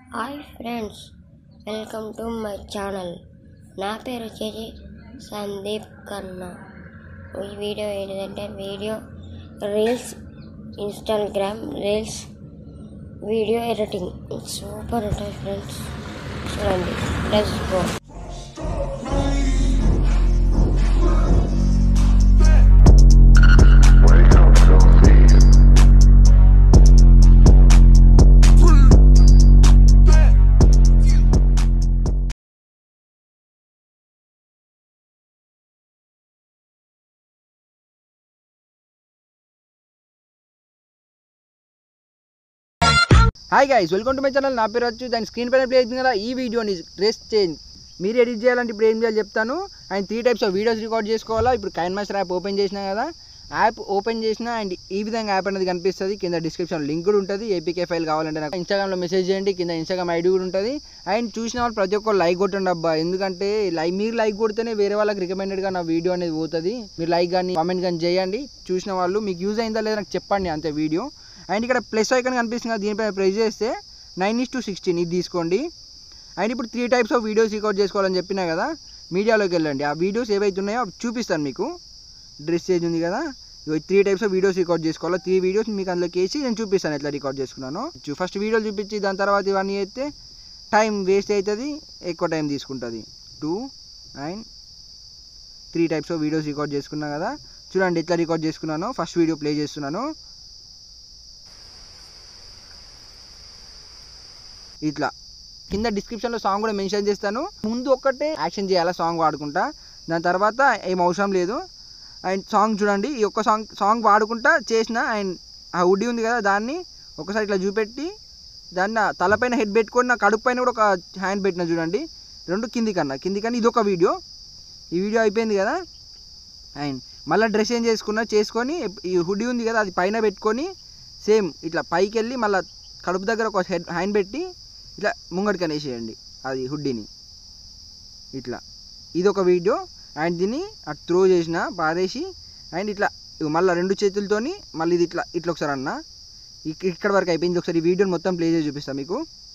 hi friends welcome to my channel నా పేరు వచ్చేసి సందీప్ కన్నా ఈ వీడియో ఏంటంటే video reels Instagram reels video editing super ఉంటుంది ఫ్రెండ్స్ చూడండి let's go hi guys welcome to my channel నా పేరు వచ్చి దాని స్క్రీన్ పైన ప్లే అవుతుంది కదా ఈ వీడియోని డ్రెస్ చేంజ్ మీరు ఎడిట్ చేయాలంటే ఇప్పుడు ఏం చేయాలి చెప్తాను and three types of videos record చేసుకోవాలా ఇప్పుడు కైన్ మాస్టర్ యాప్ ఓపెన్ చేసినా కదా యాప్ ఓపెన్ చేసినా అండ్ ఈ విధంగా యాప్ అనేది కనిపిస్తుంది కింద డిస్క్రిప్షన్ లింక్ కూడా ఉంటుంది ఏపీకే ఫైల్ కావాలంటే నాకు ఇన్స్టాగ్రామ్లో మెసేజ్ చేయండి కింద ఇన్స్టాగ్రామ్ ఐడి కూడా ఉంటుంది అండ్ చూసిన వాళ్ళు ప్రతి ఒక్కరు లైక్ కొట్టండి అబ్బా ఎందుకంటే లైక్ మీరు లైక్ కొడితేనే వేరే వాళ్ళకి రికమెండెడ్గా నా వీడియో అనేది పోతుంది మీరు లైక్ కానీ కామెంట్ కానీ చేయండి చూసిన వాళ్ళు మీకు యూజ్ అయిందా లేదా నాకు చెప్పండి అంతే వీడియో అండ్ ఇక్కడ ప్లస్ ఐకాన్ కనిపిస్తుంది కదా దీనిపైన ప్రెస్ చేస్తే నైన్ ఇస్ టు సిక్స్టీన్ ఇది తీసుకోండి అండ్ ఇప్పుడు three types of videos record చేసుకోవాలని చెప్పినా కదా మీడియాలోకి వెళ్ళండి ఆ వీడియోస్ ఏవైతే ఉన్నాయో అవి చూపిస్తాను మీకు డ్రెస్ చేంజ్ ఉంది కదా ఇవి three types of videos record చేసుకోవాలి త్రీ వీడియోస్ మీకు అందులోకి వేసి నేను చూపిస్తాను ఎట్లా రికార్డ్ చేసుకున్నాను ఫస్ట్ వీడియోలు చూపించి దాని తర్వాత ఇవన్నీ అయితే టైం వేస్ట్ అవుతుంది ఎక్కువ టైం తీసుకుంటుంది two and three types of videos record చేసుకున్నా కదా చూడండి ఎట్లా రికార్డ్ చేసుకున్నాను ఫస్ట్ వీడియో ప్లే చేస్తున్నాను ఇట్లా కింద డిస్క్రిప్షన్లో సాంగ్ కూడా మెన్షన్ చేస్తాను ముందు ఒక్కటే యాక్షన్ చేయాలా సాంగ్ వాడుకుంటా దాని తర్వాత ఏం అవసరం లేదు అండ్ సాంగ్ చూడండి ఈ ఒక్క సాంగ్ సాంగ్ వాడుకుంటా చేసిన అండ్ ఆ ఉడి ఉంది కదా దాన్ని ఒకసారి ఇట్లా చూపెట్టి దాన్ని నా తలపైన హెడ్ పెట్టుకొని నా కడుపు పైన కూడా ఒక హ్యాండ్ పెట్టిన చూడండి రెండు కింది కన్నా కింది కన్నా ఇది ఒక వీడియో ఈ వీడియో అయిపోయింది కదా అండ్ మళ్ళీ డ్రెస్ ఏం చేసుకున్నా చేసుకొని ఈ హుడీ ఉంది కదా అది పైన పెట్టుకొని సేమ్ ఇట్లా పైకి వెళ్ళి మళ్ళీ కడుపు దగ్గర ఒక హెడ్ హ్యాండ్ పెట్టి ఇట్లా ముంగడికి అనేసేయండి అది హుడ్డీని ఇట్లా ఇది ఒక వీడియో అండ్ దీన్ని అటు త్రో చేసిన పారేసి అండ్ ఇట్లా ఇగో మళ్ళీ రెండు చేతులతోని మళ్ళీ ఇది ఇట్లా ఇట్లా ఒకసారి అన్న ఇక్- ఇక్కడ వరకు అయిపోయింది ఒకసారి ఈ వీడియోని మొత్తం ప్లే చేసి చూపిస్తాను మీకు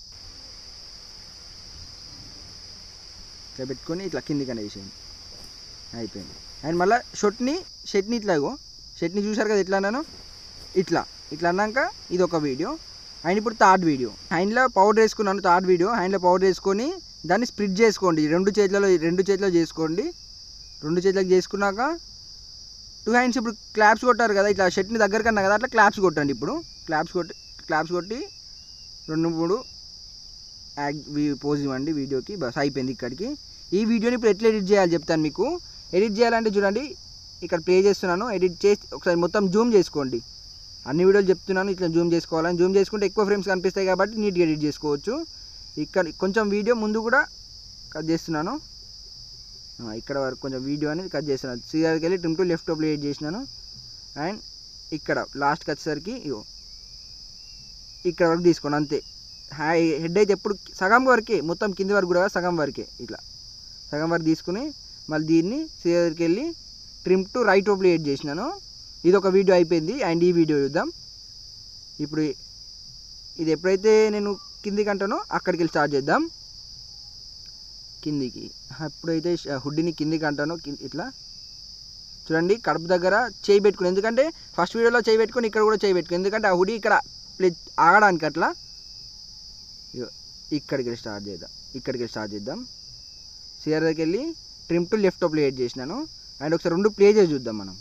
ఇట్లా పెట్టుకొని ఇట్లా కిందికి అనేసేయండి అయిపోయింది అండ్ మళ్ళీ షర్ట్ని షర్ట్ని ఇట్లా ఇగో షర్ట్ని చూసారు కదా ఎట్లా అన్నాను ఇట్లా ఇట్లా అన్నాక ఇది ఒక వీడియో అండ్ ఇప్పుడు థర్డ్ వీడియో హ్యాండ్లో పౌడర్ వేసుకున్నాను థర్డ్ వీడియో హ్యాండ్లో పౌడర్ వేసుకొని దాన్ని స్ప్రిడ్ చేసుకోండి రెండు చేతులలో రెండు చేతిలో చేసుకోండి రెండు చేతులకు చేసుకున్నాక టూ హ్యాండ్స్ ఇప్పుడు క్లాప్స్ కొట్టారు కదా ఇట్లా షర్ట్ని దగ్గర కన్నా కదా అట్లా క్లాప్స్ కొట్టండి ఇప్పుడు క్లాప్స్ కొట్టి క్లాప్స్ కొట్టి రెండు మూడు యాక్ పోజ్ ఇవ్వండి వీడియోకి బస్ అయిపోయింది ఇక్కడికి ఈ వీడియోని ఇప్పుడు ఎట్లా ఎడిట్ చేయాలి చెప్తాను మీకు ఎడిట్ చేయాలంటే చూడండి ఇక్కడ ప్లే చేస్తున్నాను ఎడిట్ చేసి ఒకసారి మొత్తం జూమ్ చేసుకోండి అన్ని వీడియోలు చెప్తున్నాను ఇట్లా జూమ్ చేసుకోవాలని జూమ్ చేసుకుంటే ఎక్కువ ఫ్రేమ్స్ కనిపిస్తాయి కాబట్టి నీట్గా ఎడిట్ చేసుకోవచ్చు ఇక్కడ కొంచెం వీడియో ముందు కూడా కట్ చేస్తున్నాను ఆ, ఇక్కడ వరకు కొంచెం వీడియో అనేది కట్ చేస్తున్నాను సీరియల్కి వెళ్ళి ట్రిమ్ టు లెఫ్ట్ ప్లే చేసినాను అండ్ ఇక్కడ లాస్ట్కి వచ్చేసరికి ఇగో ఇక్కడ వరకు తీసుకోండి అంతే హై హెడ్ అయితే ఎప్పుడు సగం వరకే మొత్తం కింది వరకు కూడా కాదు, సగం వరకే ఇట్లా సగం వరకు తీసుకుని మళ్ళీ దీన్ని సీరియల్కి వెళ్ళి ట్రిమ్ టు రైట్ ప్లే చేసినాను ఇది ఒక వీడియో అయిపోయింది అండ్ ఈ వీడియో చూద్దాం ఇప్పుడు ఇది ఎప్పుడైతే నేను కిందికి అంటానో అక్కడికి వెళ్ళి స్టార్ట్ చేద్దాం కిందికి ఎప్పుడైతే ష- హుడ్డీని కిందికి అంటానో కింద ఇట్లా చూడండి కడుపు దగ్గర చేయి పెట్టుకుని ఎందుకంటే ఫస్ట్ వీడియోలో చేయి పెట్టుకొని ఇక్కడ కూడా చేయి పెట్టుకుని ఎందుకంటే ఆ హుడీ ఇక్కడ ప్లే ఆగడానికి అట్లా ఇగో ఇక్కడికి వెళ్ళి స్టార్ట్ చేద్దాం ఇక్కడికి వెళ్ళి స్టార్ట్ చేద్దాం సిఆర్ దగ్గరికి వెళ్ళి ట్రిమ్ టు లెఫ్ట్ ప్లే చేసినాను అండ్ ఒకసారి రెండు ప్లే చేసి చూద్దాం మనం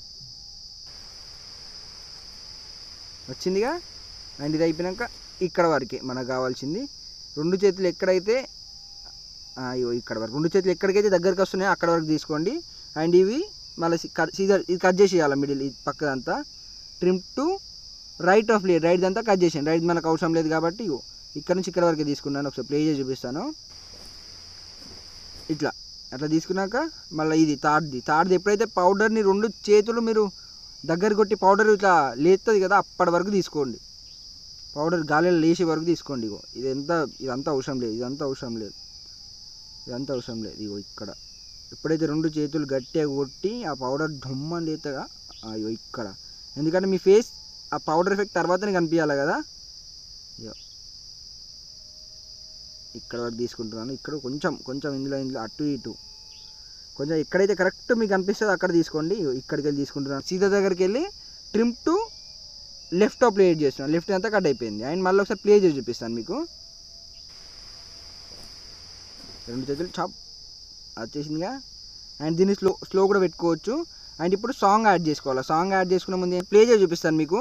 వచ్చిందిగా అండ్ ఇది అయిపోయాక ఇక్కడ వరకే మనకు కావాల్సింది రెండు చేతులు ఎక్కడైతే ఆ, అయ్యో ఇక్కడ వరకు రెండు చేతులు ఎక్కడికైతే దగ్గరికి వస్తున్నాయో అక్కడ వరకు తీసుకోండి అండ్ ఇవి మళ్ళీ సీజర్ ఇది కట్ చేసేయాలి మిడిల్ ఇది పక్కదంతా trim to right of play right అంతా కట్ చేసాను రైట్ మనకు అవసరం లేదు కాబట్టి ఇగో ఇక్కడ నుంచి ఇక్కడ వరకే తీసుకున్నాను ఒకసారి ప్లే చేసి చూపిస్తాను ఇట్లా అట్లా తీసుకున్నాక మళ్ళీ ఇది తాడ్ది తాడ్ది ఎప్పుడైతే పౌడర్ని రెండు చేతులు మీరు దగ్గర కొట్టి పౌడర్ ఇట్లా లేస్తుంది కదా అప్పటి వరకు తీసుకోండి పౌడర్ గాలిలో లేచే వరకు తీసుకోండి ఇగో ఇదంతా ఇదంతా అవసరం లేదు ఇదంతా అవసరం లేదు ఇదంతా అవసరం లేదు ఇగో ఇక్కడ ఎప్పుడైతే రెండు చేతులు గట్టిగా కొట్టి ఆ పౌడర్ ఢొమ్మని లేతగా అయ్యో ఇక్కడ ఎందుకంటే మీ ఫేస్ ఆ పౌడర్ ఎఫెక్ట్ తర్వాతనే కనిపించాలి కదా ఇగో ఇక్కడ వరకు తీసుకుంటున్నాను ఇక్కడ కొంచెం కొంచెం ఇందులో ఇందులో అటు ఇటు కొంచెం ఎక్కడైతే కరెక్ట్ మీకు అనిపిస్తుందో అక్కడ తీసుకోండి ఇక్కడికి వెళ్ళి తీసుకుంటున్నాను సీదా దగ్గరికి వెళ్ళి ట్రిమ్ టు లెఫ్ట్ ప్లే చేస్తున్నాను లెఫ్ట్ అంతా కట్ అయిపోయింది అండ్ మళ్ళీ ఒకసారి ప్లే చేసి చూపిస్తాను మీకు రెండు చేతులు చాప్ వచ్చేసిందిగా అండ్ దీన్ని స్లో స్లో కూడా పెట్టుకోవచ్చు అండ్ ఇప్పుడు సాంగ్ యాడ్ చేసుకోవాలి సాంగ్ యాడ్ చేసుకునే ముందు ప్లే చేసి చూపిస్తాను మీకు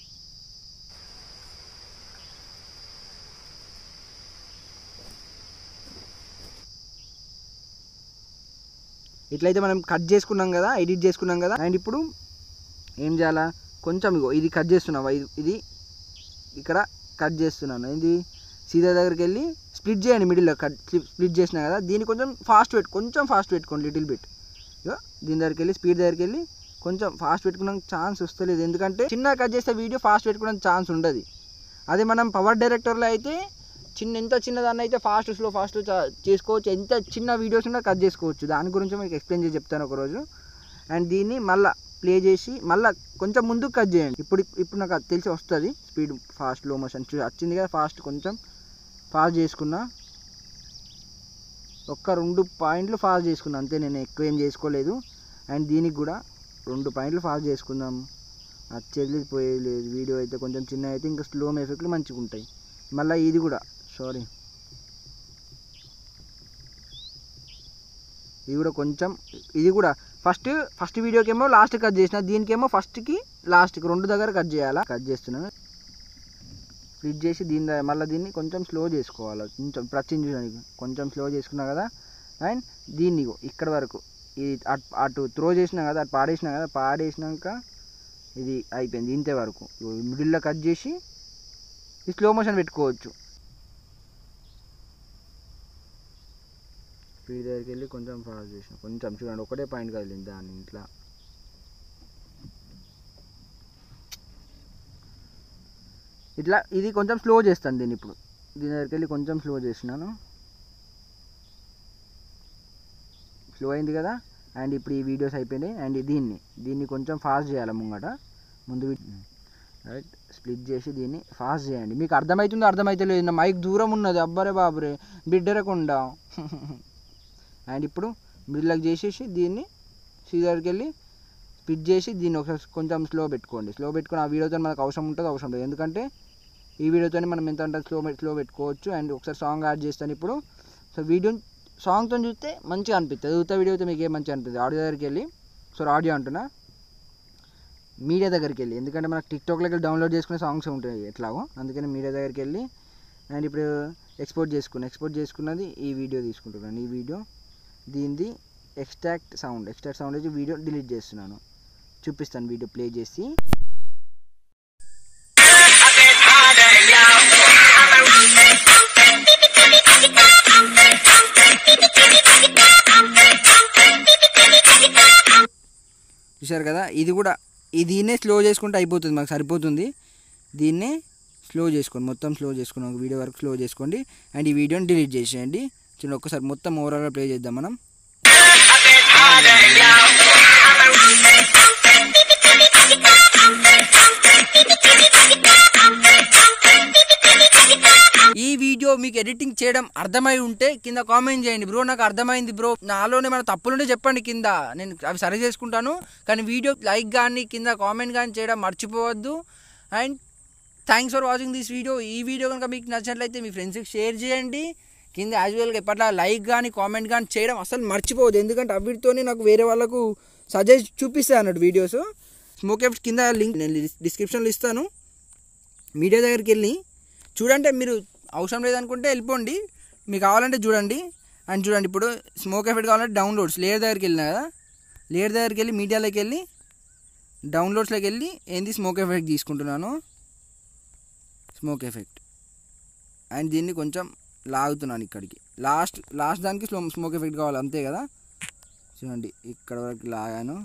ఇట్లయితే మనం కట్ చేసుకున్నాం కదా ఎడిట్ చేసుకున్నాం కదా అండ్ ఇప్పుడు ఏం చేయాలా కొంచెం ఇగో ఇది కట్ చేస్తున్నావా ఇది ఇది ఇక్కడ కట్ చేస్తున్నాను ఇది సీదా దగ్గరికి వెళ్ళి స్ప్లిట్ చేయండి మిడిల్లో కట్ స్ప్లిట్ చేసినా కదా దీన్ని కొంచెం ఫాస్ట్ పెట్టు కొంచెం ఫాస్ట్ పెట్టుకోండి లిటిల్ బిట్ ఇగో దీని దగ్గరికి వెళ్ళి స్పీడ్ దగ్గరికి వెళ్ళి కొంచెం ఫాస్ట్ పెట్టుకోవడానికి ఛాన్స్ వస్తలేదు ఎందుకంటే చిన్న కట్ చేస్తే వీడియో ఫాస్ట్ పెట్టుకోవడానికి ఛాన్స్ ఉండదు అదే మనం పవర్ డైరెక్టర్లో అయితే చిన్న ఎంత చిన్నదాన్ని అయితే ఫాస్ట్ స్లో ఫాస్ట్ చేసుకోవచ్చు ఎంత చిన్న వీడియోస్ ఉన్నా కట్ చేసుకోవచ్చు దాని గురించి మీకు ఎక్స్ప్లెయిన్ చేసి చెప్తాను ఒకరోజు అండ్ దీన్ని మళ్ళీ ప్లే చేసి మళ్ళీ కొంచెం ముందుకు కట్ చేయండి ఇప్పుడు ఇప్పుడు నాకు అది తెలిసి వస్తుంది స్పీడ్ ఫాస్ట్ లో మోషన్ చూ వచ్చింది కదా ఫాస్ట్ కొంచెం ఫాస్ట్ చేసుకున్నా ఒక్క రెండు పాయింట్లు ఫాస్ట్ చేసుకున్నా అంతే నేను ఎక్కువ ఏం చేసుకోలేదు అండ్ దీనికి కూడా రెండు పాయింట్లు ఫాస్ట్ చేసుకుందాం వచ్చేది పోయేది వీడియో అయితే కొంచెం చిన్న అయితే ఇంకా స్లో ఎఫెక్ట్లు మంచిగా ఉంటాయి మళ్ళీ ఇది కూడా సారీ ఇది కూడా కొంచెం ఇది కూడా ఫస్ట్ ఫస్ట్ వీడియోకి ఏమో లాస్ట్ కట్ చేసిన దీనికేమో ఫస్ట్కి లాస్ట్కి రెండు దగ్గర కట్ చేయాలా కట్ చేస్తున్నాను స్ప్లిట్ చేసి దీని దగ్గర మళ్ళీ దీన్ని కొంచెం స్లో చేసుకోవాలి కొంచెం ప్రచించి చూడడానికి కొంచెం స్లో చేసుకున్నా కదా అండ్ దీన్ని ఇగో ఇక్కడ వరకు ఇది అటు అటు త్రో చేసినా కదా అటు పాడేసినా కదా పాడేసినాక ఇది అయిపోయింది ఇంతే వరకు మిడిల్లో కట్ చేసి ఇది స్లో మోషన్ పెట్టుకోవచ్చు స్పీడ్ దగ్గరికి వెళ్ళి కొంచెం ఫాస్ట్ చేసిన కొంచెం చూడండి ఒకటే పాయింట్ కదిలింది దాని ఇంట్లో ఇట్లా ఇది కొంచెం స్లో చేస్తాను దీన్ని ఇప్పుడు దీని దగ్గరికి వెళ్ళి కొంచెం స్లో చేసినాను స్లో అయింది కదా అండ్ ఇప్పుడు ఈ వీడియోస్ అయిపోయినాయి అండ్ దీన్ని దీన్ని కొంచెం ఫాస్ట్ చేయాలి ముంగట ముందు రైట్ స్ప్లిట్ చేసి దీన్ని ఫాస్ట్ చేయండి మీకు అర్థమవుతుందో అర్థమైతే నా మైక్ దూరం ఉన్నది అబ్బరే బాబురే బిడ్డరకుండా అండ్ ఇప్పుడు మిడిల్లోకి చేసేసి దీన్ని సీదర్కి వెళ్ళి స్ప్లిట్ చేసి దీన్ని ఒకసారి కొంచెం స్లో పెట్టుకోండి స్లో పెట్టుకుని ఆ వీడియోతో మనకు అవసరం ఉంటుంది అవసరం లేదు ఎందుకంటే ఈ వీడియోతో మనం ఎంత అంటే స్లో స్లో పెట్టుకోవచ్చు అండ్ ఒకసారి సాంగ్ యాడ్ చేస్తాను ఇప్పుడు సో వీడియో సాంగ్తో చూస్తే మంచిగా అనిపిస్తుంది ఉత్త వీడియోతో మీకు ఏం మంచిగా అనిపిస్తుంది ఆడియో దగ్గరికి వెళ్ళి సో ఆడియో అంటున్నా మీడియా దగ్గరికి వెళ్ళి ఎందుకంటే మనకు టిక్టాక్లోకి వెళ్ళి డౌన్లోడ్ చేసుకునే సాంగ్స్ ఉంటాయి ఎట్లాగో అందుకని మీడియా దగ్గరికి వెళ్ళి అండ్ ఇప్పుడు ఎక్స్పోర్ట్ చేసుకుని ఎక్స్పోర్ట్ చేసుకున్నది ఈ వీడియో తీసుకుంటున్నాను ఈ వీడియో దీనిది ఎక్స్ట్రాక్ట్ సౌండ్ ఎక్స్ట్రాక్ట్ సౌండ్ వచ్చి వీడియో డిలీట్ చేస్తున్నాను చూపిస్తాను వీడియో ప్లే చేసి చూసారు కదా ఇది కూడా ఇది దీన్నే స్లో చేసుకుంటే అయిపోతుంది మాకు సరిపోతుంది దీన్నే స్లో చేసుకోండి మొత్తం స్లో చేసుకుని ఒక వీడియో వరకు స్లో చేసుకోండి అండ్ ఈ వీడియోని డిలీట్ చేసేయండి చూడండి ఒక్కసారి మొత్తం ఓవరాల్గా ప్లే చేద్దాం మనం ఈ వీడియో మీకు ఎడిటింగ్ చేయడం అర్థమై ఉంటే కింద కామెంట్ చేయండి బ్రో నాకు అర్థమైంది బ్రో నాలోనే మన తప్పులుంటే చెప్పండి కింద నేను అవి సరి చేసుకుంటాను కానీ వీడియో లైక్ కానీ కింద కామెంట్ కానీ చేయడం మర్చిపోవద్దు and thanks for watching this video ఈ వీడియో కనుక మీకు నచ్చినట్లయితే మీ ఫ్రెండ్స్కి షేర్ చేయండి కింద యాజువల్గా ఎప్పట్లా లైక్ కానీ కామెంట్ కానీ చేయడం అసలు మర్చిపోవద్దు ఎందుకంటే అవిటితోనే నాకు వేరే వాళ్ళకు సజెస్ట్ చూపిస్తాయి అన్నట్టు వీడియోస్ స్మోక్ ఎఫ్ట్ కింద లింక్ నేను డిస్క్రిప్షన్లో ఇస్తాను మీడియా దగ్గరికి వెళ్ళి చూడండి మీరు అవసరం లేదనుకుంటే వెళ్ళిపోండి మీకు కావాలంటే చూడండి అండ్ చూడండి ఇప్పుడు స్మోక్ ఎఫెక్ట్ కావాలంటే డౌన్లోడ్స్ లేయర్ దగ్గరికి వెళ్ళినా కదా లేయర్ దగ్గరికి వెళ్ళి మీడియాలోకి వెళ్ళి డౌన్లోడ్స్లోకి వెళ్ళి ఏంది స్మోక్ ఎఫెక్ట్ తీసుకుంటున్నాను స్మోక్ ఎఫెక్ట్ అండ్ దీన్ని కొంచెం లాగుతున్నాను ఇక్కడికి లాస్ట్ లాస్ట్ దానికి స్లో స్మోక్ ఎఫెక్ట్ కావాలి అంతే కదా చూడండి ఇక్కడ వరకు లాగాను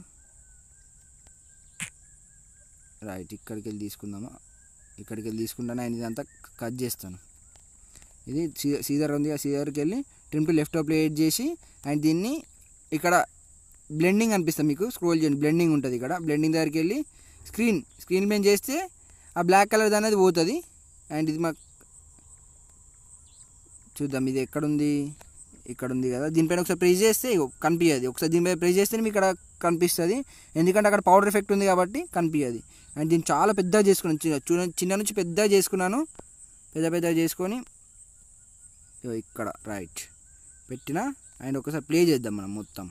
రైట్ ఇక్కడికి వెళ్ళి తీసుకుందామా ఇక్కడికి వెళ్ళి తీసుకుంటాను అండ్ ఇదంతా కట్ చేస్తాను ఇది సీ- సీజర్ ఉంది ఆ సీజర్కి వెళ్ళి ట్రిమ్ టు లెఫ్ట్ ప్లే చేసి అండ్ దీన్ని ఇక్కడ బ్లెండింగ్ అనిపిస్తుంది మీకు స్క్రోల్ చేయండి బ్లెండింగ్ ఉంటుంది ఇక్కడ బ్లెండింగ్ దగ్గరికి వెళ్ళి స్క్రీన్ స్క్రీన్ మీద చేస్తే ఆ బ్లాక్ కలర్ అనేది పోతుంది అండ్ ఇది మాకు చూద్దాం ఇది ఎక్కడుంది ఇక్కడ ఉంది కదా దీనిపైన ఒకసారి ప్రెస్ చేస్తే ఇగో కనిపించదు ఒకసారి దీనిపైన ప్రెస్ చేస్తే మీకు ఇక్కడ కనిపిస్తుంది ఎందుకంటే అక్కడ పౌడర్ ఎఫెక్ట్ ఉంది కాబట్టి కనిపించదు అండ్ దీన్ని చాలా పెద్దగా చేసుకున్నాను చిన్న చూడండి చిన్న నుంచి పెద్దగా చేసుకున్నాను పెద్ద పెద్దగా చేసుకొని ఇగో ఇక్కడ రైట్ పెట్టిన అండ్ ఒకసారి ప్లే చేద్దాం మనం మొత్తం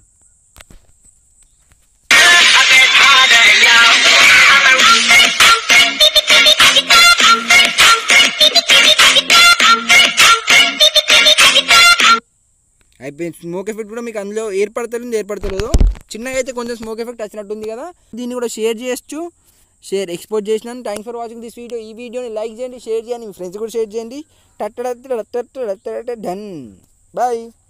అయిపోయింది స్మోక్ ఎఫెక్ట్ కూడా మీకు అందులో ఏర్పడతలేదు ఏర్పడతలేదు చిన్నగా అయితే కొంచెం స్మోక్ ఎఫెక్ట్ వచ్చినట్టుంది కదా దీన్ని కూడా షేర్ చేయొచ్చు షేర్ ఎక్స్పోర్ట్ చేసినాను thanks for watching this video ఈ వీడియోని లైక్ చేయండి షేర్ చేయండి మీ ఫ్రెండ్స్ కూడా షేర్ చేయండి టట్ డన్ బాయ్